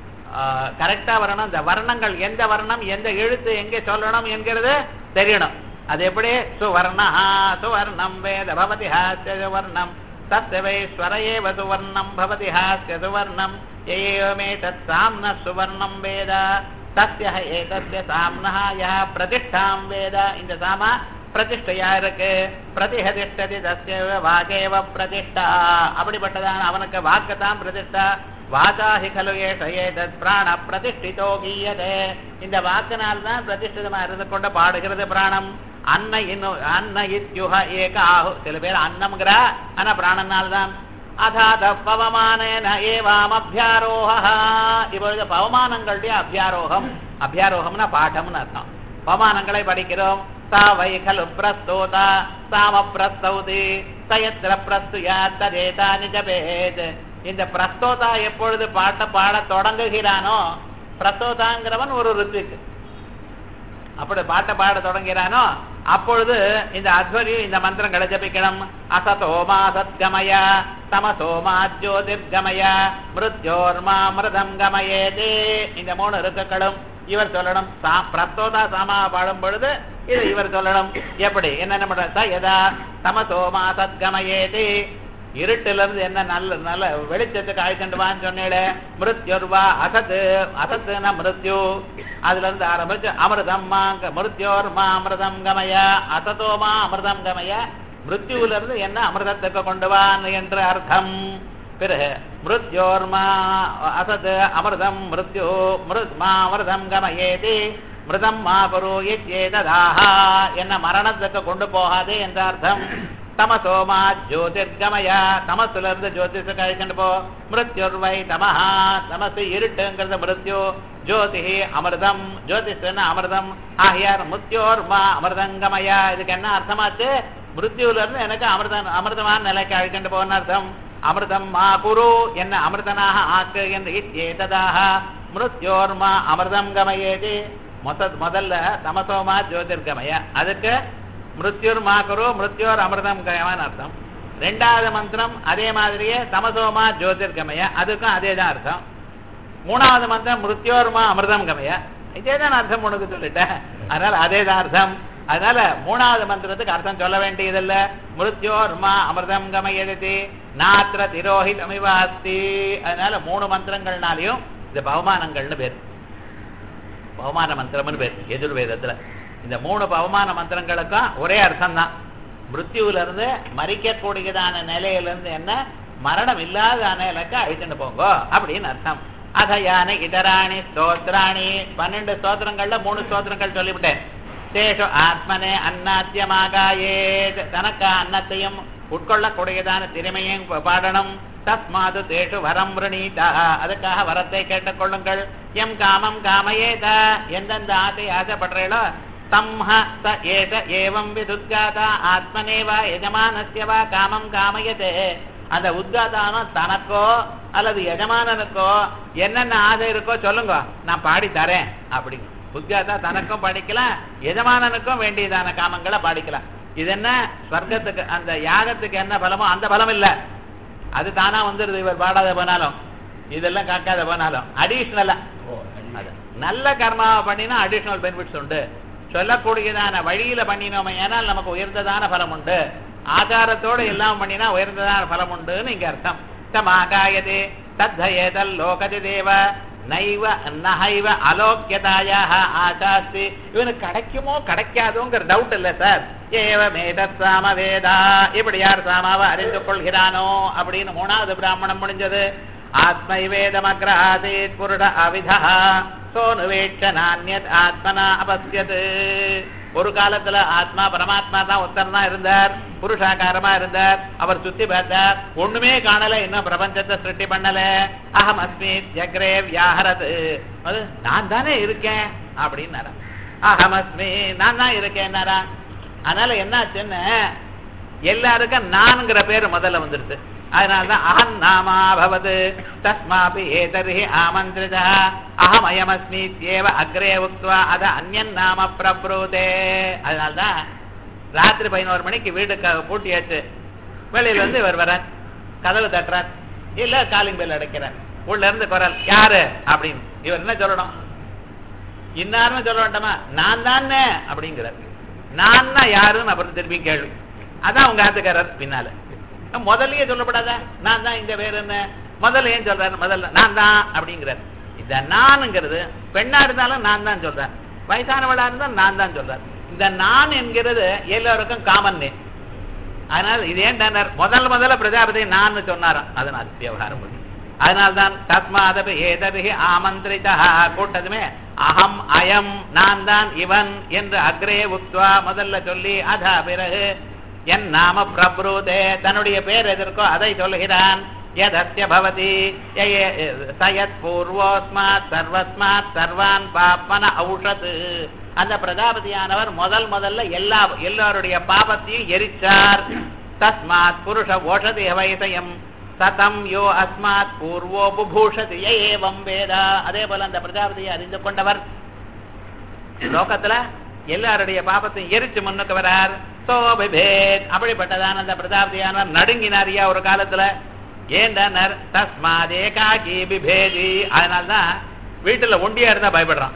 கரெக்டா வரணும் இந்த வர்ணங்கள் எந்த வர்ணம் எந்த எழுத்து எங்கே சொல்லணும் என்கிறது தெரியணும் அது எப்படி சுவர்ணா சுவர்ணம் வேத பவதி ஹாஸ்ய சுவர்ணம் தத்வை ஸ்வரயேவ சுவர்ணம் பவதி ஹாஸ்ய சுவர்ணம் ஏவமே தத் சாம்ன சுவர்ணம் வேத தஸ்ய ஏதஸ்ய சாம்னா யா பிரதிஷ்டாம் வேத இந்த சாமா பிரதிஷ்டையா இருக்கு பிரதிஹதிஷ்டதி தஸ்ய வாகேவ பிரதிஷ்டா அப்படிப்பட்டதான அவனுக்கு வாக்குதான் பிரதிஷ்டா வாசாஹி கலு ஏஷ ஏதத் பிராண பிரதிஷ்டிதோ கீயதே இந்த வாக்கினால் தான் பிரதிஷ்டிதமா இருந்து கொண்டு பாடுகிறது பிராணம் அன்ன இன்னும் அன்ன இத்யுஹ ஏக ஆஹு சில பேர் அன்னம்ங்கிறா ஆனா பிராணனால் தான் அதாத பவமானேன ஏவாம் அபியாரோக இப்பொழுது பவமானங்களுடைய அபியாரோகம் அபியாரோகம்னா பாடம்னு அர்த்தம் பவமானங்களை படிக்கிறோம் சா வை கலு பிரஸ்தோதா சாம பிரஸ்தௌதி சயத்திர பிரஸ்துயா ததேதா நிஜபேத் இந்த பிரஸ்தோதா எப்பொழுது பாட்ட பாட தொடங்குகிறானோ பிரஸ்தோதாங்கிறவன் ஒரு ருத்துக்கு அப்படி பாட்டை பாட தொடங்கிறானோ அப்பொழுது இந்த அத்வரி இந்த மந்திரங்களை ஜபிக்கணும் அசதோமா சத்கமய தமசோமா ஜோதிர்கமய மிருத்யோர்மா மிருதம் கமயேதே இந்த மூணு ருக்குகளும் இவர் சொல்லணும் சா பிரத்தோதா சாமா பாடும் பொழுது இது இவர் சொல்லணும் எப்படி என்னென்ன பண்ற ச யதா தமசோமா சத்கமயேதி இருட்டுல இருந்து என்ன நல்ல நல்ல வெளிச்சத்துக்கு அழைச்சிட்டு வான்னு சொன்னேளே மிருத்யோர்வா அசத்து அசத்துனா மிருத்யு அதுல இருந்து ஆரம்பிச்சு அமிர்தம்மா மிருத்யோர்மா அமிர்தம் கமய அசதோமா அமிர்தம் கமய மிருத்யுல இருந்து என்ன அமிர்தத்துக்கு கொண்டு வான் என்று அர்த்தம் பிறகு மிருத்யோர்மா அசத் அமிர்தம் மிருத்யு மிருத்மா அமிர்தம் கமயேதி மிருதம் மா குரு இத்யேததாஹா என்ன மரணத்துக்கு கொண்டு போகாதே என்ற அர்த்தம் தமசோமா ஜோதிர்கமய தமசுல இருந்து ஜோதிஷுக்கு அழைச்சிட்டு போ மிருத்யுர்வை தமஹா தமசு இருட்டுங்கிறது மிருத்யு ஜோதி அமிர்தம் ஜோதிஷன்னு அமிர்தம் ஆகியார் முத்தியோர்மா அமிர்தங்கமய இதுக்கு என்ன அர்த்தமாச்சு மிருத்யுல இருந்து எனக்கு அமிர்தம் அமிர்தமான நிலைக்கு அழைச்சிட்டு போன்னு அர்த்தம் அமிர்தம் மா குரு என்ன அமிர்தனாக ஆக்கு என்று இத்யேததாக மிருத்யோர்மா அமிர்தம் கமயேதி மொத்த முதல்ல தமசோமா ஜோதிர்கமய அதுக்கு மிருத்யுர் மா குரு மிருத்யோர் அமிர்தம் கமயமான அர்த்தம் ரெண்டாவது மந்திரம் அதே மாதிரியே தமசோமா ஜோதிர்கமய அதுக்கும் அதே தான் அர்த்தம் மூணாவது மந்திரம் மிருத்யோர்மா அமிர்தம் கமய இதே தான் அர்த்தம் உனக்கு சொல்லிட்டேன் அதனால அதே தான் அர்த்தம் அதனால மூணாவது மந்திரத்துக்கு அர்த்தம் சொல்ல வேண்டியதில்ல மிருத்யோர்மா அமிர்தம் கமயதி நாத்திர திரோஹிதமிவாஸ்தி அதனால மூணு மந்திரங்கள்னாலையும் இந்த பவமானங்கள்னு பேர் பவமான மந்திரம்னு பேர் எதிர்வேதத்துல இந்த மூணு பவமான மந்திரங்களுக்கும் ஒரே அர்த்தம் தான் மிருத்யுல இருந்து மறிக்கக்கூடியதான நிலையிலிருந்து என்ன மரணம் இல்லாத நிலைக்கு அழிச்சுட்டு போங்க அப்படின்னு அர்த்தம் அதயான இதராணி ஸ்தோத்ராணி பன்னெண்டு ஸ்தோத்திரங்கள்ல மூணு ஸ்தோத்திரங்கள் சொல்லிவிட்டேன் தேஷு ஆத்மனே அன்னாத்தியமாகாயே தனக்கு அன்னத்தையும் உட்கொள்ளக்கூடியதான திறமையும் பாடணும் தஸ்மாது தேஷு வரம் விரணீதா அதுக்காக வரத்தை கேட்டுக்கொள்ளுங்கள் எம் காமம் காமயேத எந்தெந்த ஆசை ஆசைப்படுறீங்களோ தம்ஹ ச ஏஷ ஏவம் விதுத்காதா ஆத்மனேவா எஜமானஸ்யவா காமம் காமயதே அந்த உத்காதானோ தனக்கோ அல்லது எஜமானனுக்கோ என்னென்ன ஆசை இருக்கோ சொல்லுங்க நான் பாடி தரேன் அப்படி உத்காதா தனக்கும் படிக்கலாம் எஜமானனுக்கும் வேண்டியதான காமங்களை பாடிக்கலாம் இது என்ன ஸ்வர்க்கத்துக்கு அந்த யாகத்துக்கு என்ன பலமோ அந்த பலம் இல்ல அது தானா வந்துருது இவர் பாடாத போனாலும் இதெல்லாம் காக்காத போனாலும் அடிஷ்னலா அது நல்ல கர்மாவை பண்ணினா அடிஷ்னல் பெனிஃபிட்ஸ் உண்டு சொல்லக்கூடியதான வழியில பண்ணினோமே ஏனால் நமக்கு உயர்ந்ததான பலம் உண்டு ஆச்சாரத்தோட எல்லாம் பண்ணினா உயர்ந்ததான பலம் உண்டுன்னு இங்க அர்த்தம் தமாகாயதே தத்தயேதல் லோகதி தேவ நைவ நகைவ அலோக்கியதாயாக ஆசாஸ்தி இவனுக்கு கிடைக்குமோ கிடைக்காதோங்கிற டவுட் இல்ல சார் ஏவ மேதத் சாம வேதா இப்படி யார் சாமாவை அறிந்து கொள்கிறானோ அப்படின்னு மூணாவது பிராமணம் முடிஞ்சது ஆத்மை வேதமக்ராசீத் புருட அவிதா சோனுவேட்ச நானியத் ஆத்மனா அபஸ்யது ஒரு காலத்துல ஆத்மா பரமாத்மா தான் ஒருத்தர் தான் இருந்தார் புருஷாகாரமா இருந்தார் அவர் சுத்தி பார்த்தார் ஒண்ணுமே காணல இன்னும் பிரபஞ்சத்தை சிருஷ்டி பண்ணல அகம் அஸ்மி ஜக்ரே வியாஹரது அது நான் தானே இருக்கேன் அப்படின்னு அகம் அஸ்மி நான் தான் இருக்கேன் அதனால என்னாச்சுன்னு எல்லாருக்கும் நான்கிற பேர் முதல்ல வந்துருது அதனாலதான் அகன் நாமா பவது தஸ்மாபி ஏதர்ஹி ஆமந்திரிதா அகம் அயமஸ்மி ஏவ அக்ரே உக்துவா அத அந்யன் நாம பிரப்ரூதே அதனால்தான் ராத்திரி பதினோரு மணிக்கு வீடு க- பூட்டியாச்சு வெளியில இருந்து இவர் வரார் கதவு தட்டுறார் இல்ல காலிங் பெல் அடைக்கிறார் உள்ள இருந்து குரல் யாரு அப்படின்னு இவர் என்ன சொல்லணும் இன்னாருன்னு சொல்ல வேண்டாமா நான் தானே அப்படிங்கிறார் நான் தான் யாருன்னு அப்புறம் திருப்பி கேள்வி அதான் உங்க ஆத்துக்காரர் பின்னால முதல்லயே சொல்லப்படாதா நான் தான் இங்க வேற என்ன முதல்ல ஏன் சொல்றாரு முதல்ல நான் தான் அப்படிங்கிறார் இந்த நானுங்கிறது பெண்ணா இருந்தாலும் நான் தான் சொல்றேன் வயசானவளா இருந்தா நான் தான் சொல்றேன் இந்த நான் என்கிறது எல்லோருக்கும் காமன் நேம் அதனால இது ஏன்டானார் முதல் முதல்ல பிரஜாபதி நான் சொன்னாராம் அதனால விவகாரம் பண்ணி அதனால்தான் தஸ்மாதபி ஏதபிகி ஆமந்திரிதா கூட்டதுமே அகம் அயம் நான் தான் இவன் என்று அக்ரே உக்துவா முதல்ல சொல்லி அதா பிறகு என் நாம பிரப்ரூதே தன்னுடைய பேர் எதற்கோ அதை சொல்லுகிறான் யதஸ்ய பவதி ய- ய- சயத் பூர்வோஸ்மாத் சர்வஸ்மாத் சர்வான் பாப்பன ஔஷது அந்த பிரஜாபதியானவர் முதல் முதல்ல எல்லா எல்லாருடைய பாபத்தையும் எரிச்சார் தஸ்மாத் புருஷ ஓஷதி வைசயம் சதம் யோ அஸ்மாத் பூர்வோ புபூஷதி ய ஏவம் வேதா அதே போல அந்த பிரஜாபதியை அறிந்து கொண்டவர் லோகத்துல எல்லாருடைய பாபத்தையும் எரிச்சு முன்னுக்கு வரார் சோ பிபேத் அப்படிப்பட்டதான அந்த பிரஜாபதியானவர் நடுங்கினாரியா ஒரு காலத்துல ஏண்டனர் தஸ்மாத் ஏகாகி பிபேதி அதனால்தான் வீட்டுல ஒண்டியா இருந்தா பயப்படுறான்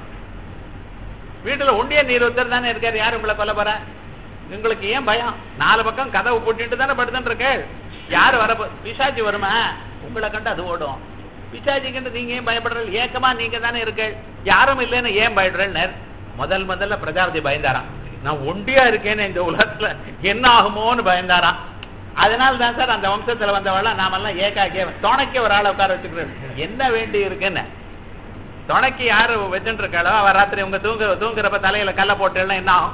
வீட்டுல ஒண்டியா நீர் ஒருத்தர் தானே இருக்காரு யாரு உங்களை கொல்ல போறா உங்களுக்கு ஏன் பயம் நாலு பக்கம் கதவு பூட்டிட்டு தானே படுத்துட்டு இருக்கேள் யாரு வர பிசாச்சி வருமா உங்களை கண்டு அது ஓடும் பிசாச்சி கண்டு நீங்க ஏன் பயப்படுறீங்க ஏக்கமா நீங்க தானே இருக்கேள் யாரும் இல்லைன்னு ஏன் பயப்படுறேன்னு முதல் முதல்ல பிரஜாபதி பயந்தாராம் நான் ஒண்டியா இருக்கேன்னு இந்த உலகத்துல என்ன ஆகுமோன்னு பயந்தாராம் அதனால தான் சார் அந்த வம்சத்துல வந்தவள நாமெல்லாம் ஏகாக்கிய துணைக்கு ஒரு ஆளை உட்கார வச்சுக்கிறோம் என்ன வேண்டி இருக்குன்னு துணைக்கு யாரு வச்சுட்டு இருக்காளோ அவ ராத்திரி உங்க தூங்குற தூங்குறப்ப தலையில கல்ல போட்டுன்னா என்ன ஆகும்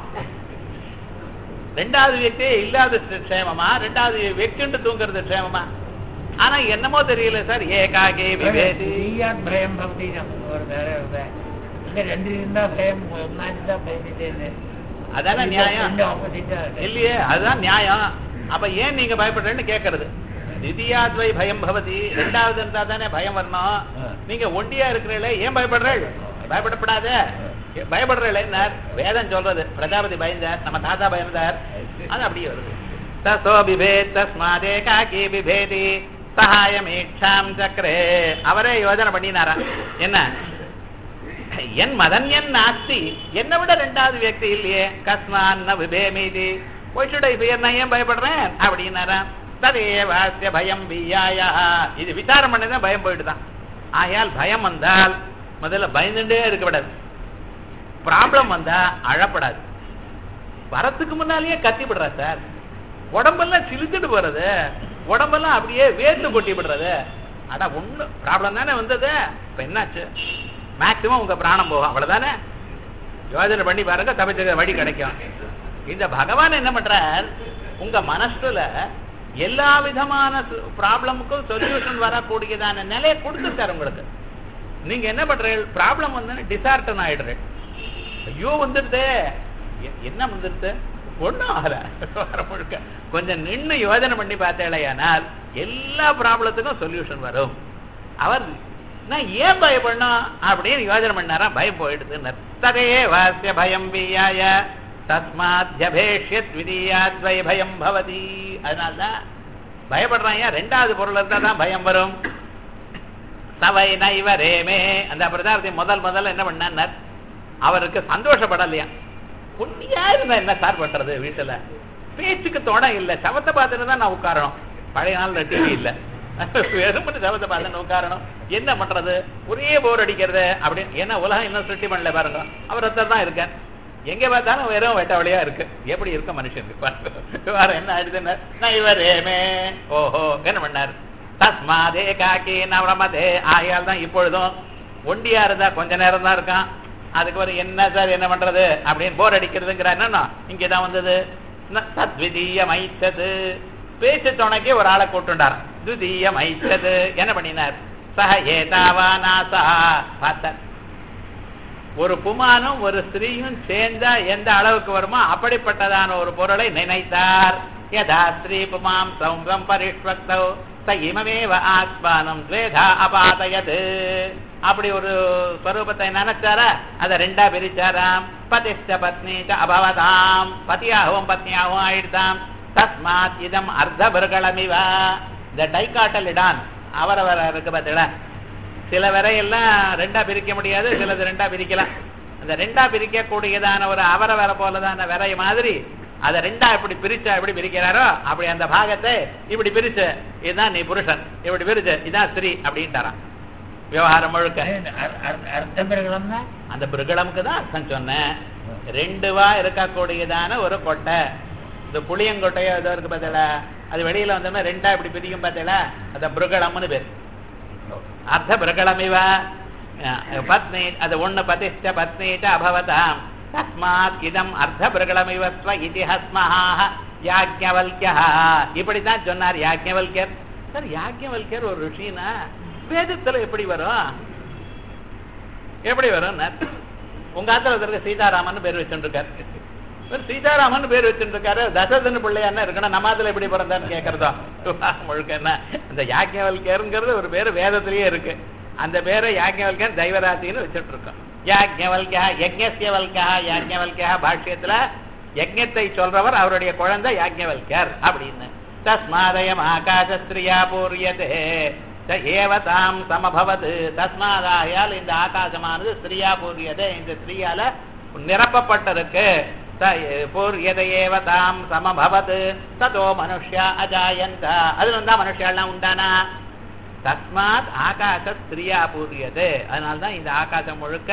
ரெண்டாவது வியக்தியே இல்லாத க்ஷேமமா ரெண்டாவது வெக்குண்டு தூங்குறது க்ஷேமமா ஆனா என்னமோ தெரியல சார் ஏகாகே விவேதி நீயான் பயம் பக்தி ஒரு வேற வேற. இங்க ரெண்டு இருந்தா பயம் ஒன்னா இருந்தா பயந்துட்டே அதானே நியாயம் ரெண்டு ஆப்போசிட்டா இருக்கு இல்லையே அதுதான் நியாயம் அப்ப ஏன் நீங்க பயப்படுறேன்னு கேக்குறது திதியாத்வை பயம் பவதி ரெண்டாவது இருந்தா தானே பயம் வரணும் ஆ. நீங்க ஒண்டியா இருக்கிறீங்களே ஏன் பயப்படுறீள் பயப்படப்படாத பயப்படுறீங்களே என்ன வேதம் சொல்றது பிரஜாபதி பயந்தார் நம்ம தாத்தா பயந்தார் அது அப்படியே வருது தசோ பிபேத் தஸ்மாதே காக்கி பிபேதி சகாயம் ஈட்சாம் சக்கரே அவரே யோஜனை பண்ணினாரா என்ன என் மதன்யன் நாஸ்தி என்னை விட ரெண்டாவது வியக்தி இல்லையே கஸ்மான் ந விபேமீதி ஒய்சுடை பெயர் நான் ஏன் பயப்படுறேன் அப்படின்னாரா ததே வாசிய பயம் பியாயா இது விசாரம் பண்ணதான் பயம் போயிட்டுதான் ஆகையால் பயம் வந்தால் முதல்ல பயந்துட்டே இருக்கக்கூடாது ப்ராப்ளம் வந்தா அழப்படாது வரத்துக்கு முன்னாலேயே கத்தி விடுறா சார் உடம்பெல்லாம் சிலுத்துட்டு போறது உடம்பெல்லாம் அப்படியே வேர்த்து கொட்டி விடுறது அட ஒண்ணு ப்ராப்ளம் தானே வந்தது இப்ப என்னாச்சு மேக்சிமம் உங்க பிராணம் போகும் அவ்வளவுதானே யோஜனை பண்ணி பாருங்க தப்பிச்சுக்கிற வழி கிடைக்கும் இந்த பகவான் என்ன பண்றார் உங்க மனசுல எல்லா விதமான ப்ராப்ளமுக்கும் சொல்யூஷன் வரக்கூடியதான நிலையை கொடுத்துருக்காரு உங்களுக்கு நீங்க என்ன பண்றீங்க ப்ராப்ளம் வந்து டிசார்டன் ஆயிடுறேன் ஐயோ வந்துடுதே எ- என்ன வந்துடுது ஒண்ணும் ஆகல வர முழுக்க கொஞ்சம் நின்னு யோஜனை பண்ணி பார்த்தேலையானால் எல்லா ப்ராப்ளத்துக்கும் சொல்யூஷன் வரும் அவர் நான் ஏன் பயப்படணும் அப்படின்னு யோஜனை பண்ணாரா பயம் போயிடுதுன்னு ததையே வாசிய பயம் வியாய தஸ்மாத்யபேஷ்யத் விதியாத்வை பயம் பவதி அதனால்தான் பயப்படுறான் ஏன் ரெண்டாவது பொருள் இருந்தா தான் பயம் வரும் சவை நைவ ரேமே அந்த பிரஜாபதி முதல் முதல்ல என்ன பண்ணார் அவருக்கு சந்தோஷப்படலையா பொன்னியா இருந்தா என்ன சார் பண்றது வீட்டுல பேச்சுக்கு தொட இல்ல சவத்தை பார்த்துட்டு தான் நான் உட்காரணும் பழைய நாள்ல டிவி இல்ல வெறுமனே சவத்தை பார்த்துட்டு உட்காரணும் என்ன பண்றது ஒரே போர் அடிக்கிறது அப்படின்னு ஏன்னா உலகம் இன்னும் சுட்டி பண்ணல பாருங்க அவர் ஒருத்தர் தான் இருக்கார் எங்க பார்த்தாலும் வெறும் வெட்ட வழியா இருக்கு எப்படி இருக்க மனுஷனுக்கு பாருங்க வேற என்ன ஆயிடுதுன்னு நான் இவரேமே ஓஹோ என்ன பண்ணார் தஸ்மாதே காக்கி நவரமதே ஆயால் தான் இப்பொழுதும் ஒண்டியா இருந்தா கொஞ்ச நேரம் தான் இருக்கான் அதுக்கு ஒரு என்ன சார் என்ன பண்றது அப்படின்னு போர் அடிக்கிறதுங்கிற என்னன்னா இங்கதான் வந்தது ந- தத்விதீயம் ஐச்சது பேச்சு துணைக்கு ஒரு ஆளை கூட்டுண்டார் துதீயம் ஐச்சது என்ன பண்ணினார் சஹ ஏதாவா நாசா பார்த்தார் ஒரு புமானும் ஒரு ஸ்திரீயும் சேர்ந்தா எந்த அளவுக்கு வருமோ அப்படிப்பட்டதான ஒரு பொருளை நினைத்தார் யதா ஸ்ரீ புமாம் சௌரம் பரிஷ்வக்தௌ ச இமமேவ ஆத்மானம் துவேதா அபாதயது அப்படி ஒரு ஸ்வரூபத்தை நினைச்சாரா அதை ரெண்டா பிரிச்சாராம் பதிஷ்ட பத்னி ச அபவதாம் பதியாகவும் பத்னியாகவும் ஆயிடுதாம் தஸ்மாத் இதம் அர்த்த பிருகளமிவா இந்த டைகாட்டல் இடான் அவரவர இருக்கு பார்த்தீங்களா சில வரையெல்லாம் ரெண்டா பிரிக்க முடியாது சிலது ரெண்டா பிரிக்கலாம் அந்த ரெண்டா பிரிக்க கூடியதான ஒரு அவர வர போலதான விரை மாதிரி அதை ரெண்டா இப்படி பிரிச்சா எப்படி பிரிக்கிறாரோ அப்படி அந்த பாகத்தை இப்படி பிரிச்சு இதுதான் நீ புருஷன் இப்படி பிரிச்சு இதான் ஸ்திரீ அப்படின்ட்டாராம் விவகாரம் முழுக்க அர்த்தம் பிறகுனா அந்த பிருகலமுக்கு தான் அர்த்தம் சொன்னேன் ரெண்டு வா இருக்கக்கூடியதான ஒரு கொட்டை இந்த புளியங்கொட்டையோ ஏதோ இருக்கு பார்த்தல அது வெளியில வந்தோம்னா ரெண்டா இப்படி பிரிக்கும் பார்த்தல அத பிருகலம்னு பேர் அர்த்த பிரகடமிவ பத்னி அது ஒண்ணு பதிஷ்ட பத்னீட்ட அபவதாம் தஸ்மாத் இதம் அர்த்த பிரகடமிவ ஸ்வ இதிஹஸ்மஹாஹ யாக்ஞவல்யா இப்படித்தான் சொன்னார் யாக்ஞவல்யர் சார் யாக்ஞவல்யர் ஒரு ருஷினா வேதத்துல எப்படி வரும் எப்படி வரும் உங்க ஆத்துல இருக்க சீதாராமன் பேர் வச்சுருக்காரு இவர் சீதாராமன் பேர் வச்சுருக்காரு தசரதன் பிள்ளையா என்ன இருக்கணும் நம்ம ஆத்துல எப்படி பிறந்தான்னு கேட்கறதா முழுக்க என்ன இந்த யாக்கியவல்கருங்கிறது ஒரு பேரு வேதத்திலேயே இருக்கு அந்த பேரை யாக்கியவல்கன் தெய்வராசின்னு வச்சுட்டு இருக்கோம் யாக்ஞவல்கா யஜ்ஞவல்கா யாக்ஞவல்கா பாஷ்யத்துல யஜ்ஞத்தை சொல்றவர் அவருடைய குழந்தை யாக்ஞவல்கர் அப்படின்னு தஸ்மாதயம் ஆகாசஸ்திரியா பூரியதே ச ஏவதாம் சமபவது தஸ்மாதாயால் இந்த ஆகாசமானது ஸ்திரியா பூரியதே இந்த ஸ்திரீயால நிரப்பப்பட்டிருக்கு ச பூரியத ஏவதாம் சமபவது ததோ மனுஷ்யா அஜாயந்த அதுல இருந்தா மனுஷியெல்லாம் உண்டானா தஸ்மாத் ஆகாச ஸ்திரியா பூரியது அதனால்தான் இந்த ஆகாசம் முழுக்க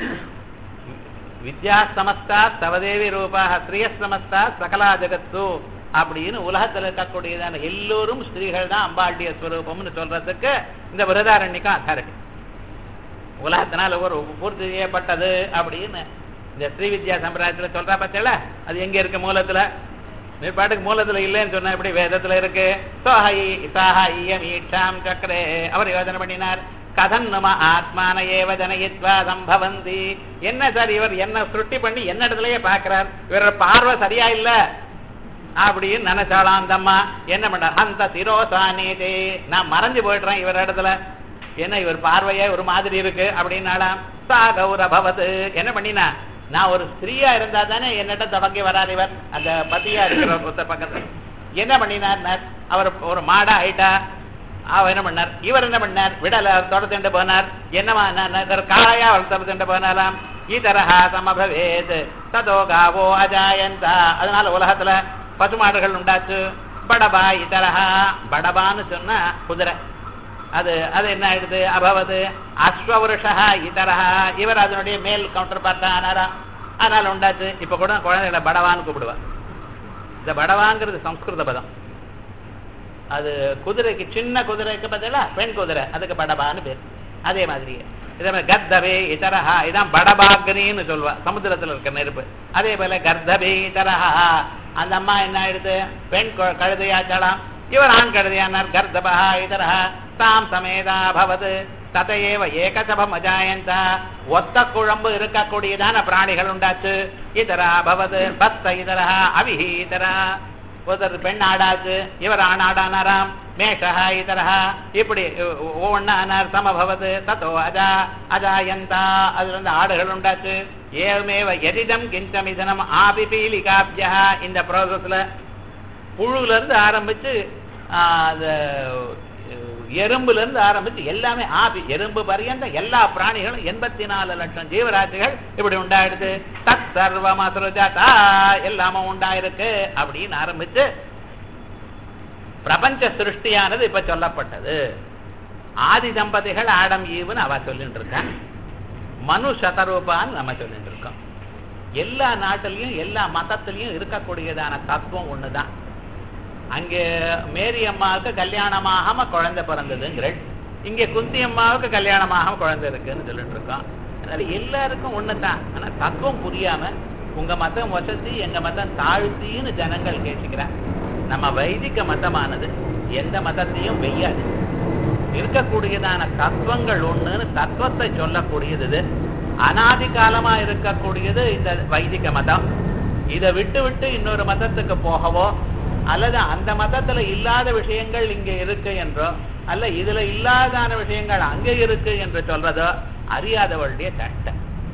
வித்யா சமஸ்தா தவதேவி ரூபாக ஸ்ரீய சமஸ்தா சகலா ஜெகத்து அப்படின்னு உலகத்துல இருக்கக்கூடியதான எல்லோரும் ஸ்திரீகள் தான் அம்பாளுடைய ஸ்வரூபம்னு சொல்றதுக்கு இந்த விரதாரண்யக்கும் அத்தாரிட்டி உலகத்தினால ஒரு பூர்த்தி செய்யப்பட்டது அப்படின்னு இந்த ஸ்ரீ வித்யா சம்பிரதாயத்துல சொல்றா பார்த்தல அது எங்க இருக்கு மூலத்துல நீ பாட்டுக்கு மூலத்துல இல்லைன்னு சொன்னா எப்படி வேதத்துல இருக்கு சோஹை சாஹா ஈயம் ஈட்சாம் சக்கரே அவர் யோசனை பண்ணினார் கதன் நம ஆத்மான ஏவ ஜனயித்வா சம்பவந்தி என்ன சார் இவர் என்ன சுருட்டி பண்ணி என்ன இடத்துலயே பாக்குறார் இவரோட பார்வை சரியா இல்ல அப்படின்னு நினைச்சாலாம் அந்த அம்மா என்ன பண்ண அந்த சிரோசானீதே நான் மறைஞ்சு போயிடுறேன் இவர் இடத்துல என்ன இவர் பார்வையே ஒரு மாதிரி இருக்கு அப்படின்னாலாம் சா கௌரபவது என்ன பண்ணினா நான் ஒரு ஸ்திரீயா இருந்தா தானே என்னிட்ட தவங்கி வராது இவர் அந்த பத்தியா இருக்கிற ஒருத்தர் பக்கத்துல என்ன பண்ணினார் அவர் ஒரு மாடா ஆயிட்டா அவ என்ன பண்ணார் இவர் என்ன பண்ணார் விடல தொடர்ந்துட்டு போனார் என்னமா காயா அவர் தொடர்ந்துட்டு போனாலாம் ஈதரஹா சமபவேத் ததோ காவோ அஜாயந்தா அதனால உலகத்துல பசுமாடுகள் உண்டாச்சு படபா இதரஹா படபான்னு சொன்னா குதிரை அது அது என்ன ஆயிடுது அபவது அஸ்வருஷா இதரஹா இவர் அதனுடைய மேல் கவுண்டர் பார்த்தா ஆனாரா அதனால உண்டாச்சு இப்ப கூட குழந்தைகளை படவான்னு கூப்பிடுவா இந்த படவாங்கிறது சம்ஸ்கிருத பதம் அது குதிரைக்கு சின்ன குதிரைக்கு பதிலா பெண் குதிரை அதுக்கு படபான்னு பேர் அதே மாதிரி இதே மாதிரி கர்தபே இதரஹா இதான் படபாக்னின்னு சொல்லுவா சமுத்திரத்துல இருக்க நெருப்பு அதே போல கர்தபே இதரஹா அந்த அம்மா என்ன ஆயிடுது பெண் கு- கழுதையாச்சலாம் இவர் ஆண் கழுதையானார் கர்தபா இதரஹா தாம் சமேதா பவது ததையேவ ஏகசபம் அஜாயந்த ஒத்த குழம்பு இருக்கக்கூடியதான பிராணிகள் உண்டாச்சு இதரா பவது பத்த இதரா அவிஹி இதரா ஒருத்தர் பெண் ஆடாச்சு இவர் ஆண் ஆடானாராம் மேஷா இதரா இப்படி ஒவ்வொன்னா ஆனார் சமபவது தத்தோ அஜா அஜாயந்தா அதுல இருந்து ஆடுகள் உண்டாச்சு ஏவமேவ எதிதம் கிஞ்சம் இதனம் ஆபிபீலிகாபியா இந்த ப்ராசஸ்ல புழுல இருந்து ஆரம்பிச்சு ஆஹ், அந்த எறும்புல இருந்து ஆரம்பிச்சு எல்லாமே ஆபி எறும்பு பரியந்த எல்லா பிராணிகளும் எண்பத்தி நாலு லட்சம் ஜீவராசிகள் இப்படி உண்டாயிடுது தத் சர்வம் அசுரஜாதா எல்லாமே உண்டாயிருக்கு அப்படின்னு ஆரம்பிச்சு பிரபஞ்ச சிருஷ்டியானது இப்ப சொல்லப்பட்டது ஆதி தம்பதிகள் ஆடம் ஈவுன்னு அவ சொல்லிட்டு இருக்கா மனு சதரூபான்னு நம்ம சொல்லிட்டு இருக்கோம் எல்லா நாட்டிலையும் எல்லா மதத்திலையும் இருக்கக்கூடியதான தத்துவம் ஒண்ணுதான் அங்கே மேரி அம்மாவுக்கு கல்யாணமாகாம குழந்தை பிறந்ததுங்கிற இங்க குந்தி அம்மாவுக்கு கல்யாணமாகாம குழந்தை இருக்குன்னு சொல்லிட்டு இருக்கோம் அதனால எல்லாருக்கும் ஒண்ணுதான் ஆனா தத்துவம் புரியாம உங்க மதம் வசதி எங்க மதம் தாழ்த்தின்னு ஜனங்கள் கேட்டுக்கிறார் நம்ம வைதிக மதமானது எந்த மதத்தையும் வெய்யாது இருக்கக்கூடியதான தத்துவங்கள் ஒண்ணுன்னு தத்துவத்தை சொல்லக்கூடியது இது அனாதி காலமா இருக்கக்கூடியது இந்த வைதிக மதம் இதை விட்டு விட்டு இன்னொரு மதத்துக்கு போகவோ அல்லது அந்த மதத்துல இல்லாத விஷயங்கள் இங்க இருக்கு என்றோ அல்ல இதுல இல்லாதான விஷயங்கள் அங்க இருக்கு என்று சொல்றதோ அறியாதவளுடைய சட்டை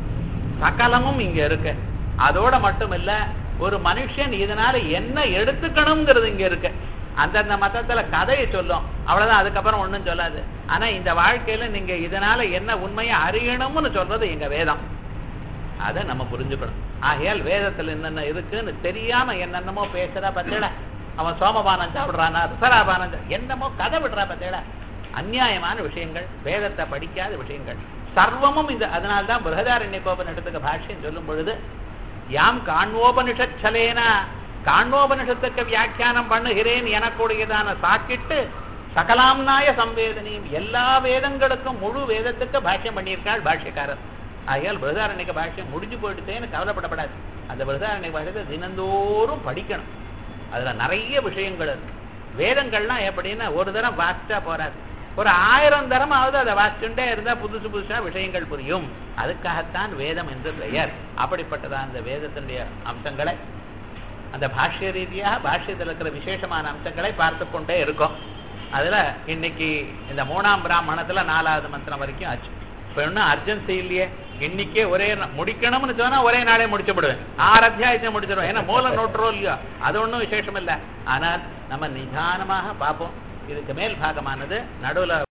சகலமும் இங்க இருக்கு அதோட மட்டும் இல்ல ஒரு மனுஷன் இதனால என்ன எடுத்துக்கணுங்கிறது இங்க இருக்கு அந்தந்த மதத்துல கதையை சொல்லும் அவ்வளவுதான் அதுக்கப்புறம் ஒண்ணும் சொல்லாது ஆனா இந்த வாழ்க்கையில நீங்க இதனால என்ன உண்மையை அறியணும்னு சொல்றது எங்க வேதம் அதை நம்ம புரிஞ்சுக்கணும் ஆகையால் வேதத்துல என்னென்ன இருக்குன்னு தெரியாம என்னென்னமோ பேசுறா பத்தேடா அவன் சோமபானம் சாப்பிடுறானா ரிசராபானம் சா- என்னமோ கதை விடுறா பத்தேடா அநியாயமான விஷயங்கள் வேதத்தை படிக்காத விஷயங்கள் சர்வமும் இந்த அதனால்தான் பிரகதாரண்ய கோபன் எடுத்துக்க பாஷ்யம் சொல்லும் பொழுது யாம் காண்வோபனிஷத் சலேனா காண்வோபனிஷத்துக்கு வியாக்கியானம் பண்ணுகிறேன் எனக்கூடியதான சாக்கிட்டு சகலாம்னாய சம்வேதனையும் எல்லா வேதங்களுக்கும் முழு வேதத்துக்கு பாஷ்யம் பண்ணியிருக்காள் பாஷ்யக்காரர் ஆகையால் பிரதாரண்யக பாஷ்யம் முடிஞ்சு போயிடுதேன்னு கவலைப்படப்படாது அந்த பிரதாரண்ய பாஷ்யத்தை தினந்தோறும் படிக்கணும் அதுல நிறைய விஷயங்கள் இருக்கு வேதங்கள்லாம் எப்படின்னா ஒரு தரம் வாசிச்சா போறாது ஒரு ஆயிரம் தரமாவது அதை வாசிச்சுட்டே இருந்தா புதுசு புதுசா விஷயங்கள் புரியும் அதுக்காகத்தான் வேதம் என்று பெயர் அப்படிப்பட்டதான் அந்த வேதத்தினுடைய அம்சங்களை அந்த பாஷ்ய ரீதியாக பாஷ்யத்தில் இருக்கிற விசேஷமான அம்சங்களை பார்த்து கொண்டே இருக்கோம் அதுல இன்னைக்கு இந்த மூணாம் பிராமணத்துல நாலாவது மந்திரம் வரைக்கும் ஆச்சு இப்ப இன்னும் அர்ஜென்சி இல்லையே இன்னைக்கே ஒரே நா- முடிக்கணும்னு சொன்னா ஒரே நாளே முடிச்சுடுவேன் ஆறு அத்தியாயத்தை முடிச்சிடுவேன் ஏன்னா மூல நோட்டுறோம் இல்லையோ அது ஒண்ணும் விசேஷம் இல்லை ஆனால் நம்ம நிதானமாக பார்ப்போம் இதுக்கு மேல் பாகமானது நடுவுல